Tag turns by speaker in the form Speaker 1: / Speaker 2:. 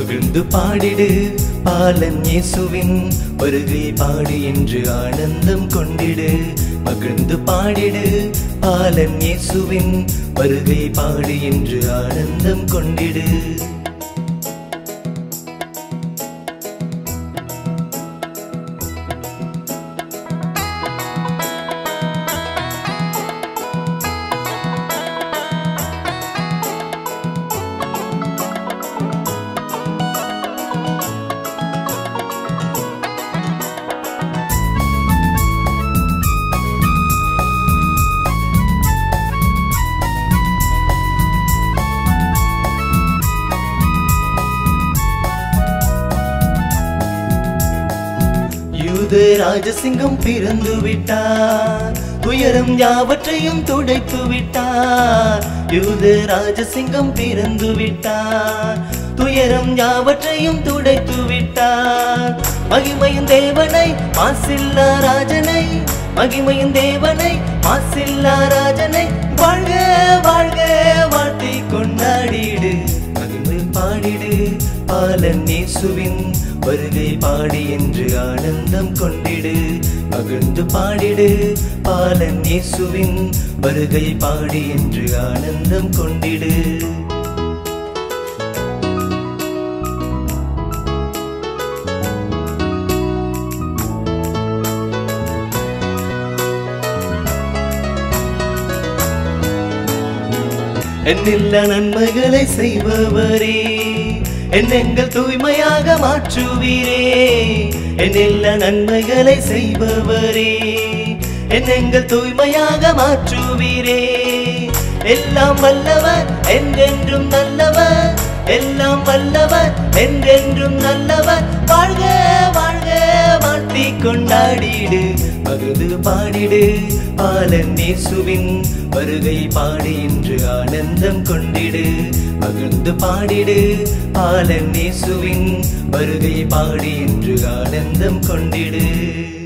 Speaker 1: மகிழ்ந்து பாடிடு பாலன் இயேசுவின் வருகை பாடு என்று ஆனந்தம் கொண்டிடு மகிழ்ந்து பாடிடு பாலன் இயேசுவின் வருகை பாடு என்று ஆனந்தம் கொண்டிடு யூத ராஜசிங்கம் பிறந்து விட்டார் துயரம் யாவற்றையும் துடைத்து விட்டார் யூத ராஜசிங்கம் பிறந்து விட்டார் துயரம் யாவற்றையும் துடைத்து விட்டார் மகிமையின் தேவனை மாசில்லா ராஜனை மகிமையின் தேவனை மாசில்லா ராஜனை வாழ்க வாழ்க வாழ்த்தி கொண்டாடிடு மகிமை பாடிடு பாலன் இயேசுவின் வருகை பாடி என்று ஆனந்தம் கொண்டிடு மகிழ்ந்து பாடிடு பாலன் இயேசுவின் வருகை பாடி என்று ஆனந்தம் கொண்டிடு என்னில்ல நன்மைகளை செய்பவரே எண்ணங்கள் தூய்மையாக மாற்றுவீரே என்னில்ல நன்மைகளை செய்பவரே எண்ணங்கள் தூய்மையாக மாற்றுவீரே எல்லாம் வல்லவர் என்றென்றும் நல்லவர் எல்லாம் வல்லவர் என்றென்றும் நல்லவர் வாழ்க வாழ்க வாழ்த்தி கொண்டாடிடு மகிழ்ந்து பாடிடு பாலன் இயேசுவின் வருகை பாடி என்று ஆனந்தம் கொண்டிடு மகிழ்ந்து பாடிடு பாலன் இயேசுவின் வருகை பாடி என்று ஆனந்தம் கொண்டிடு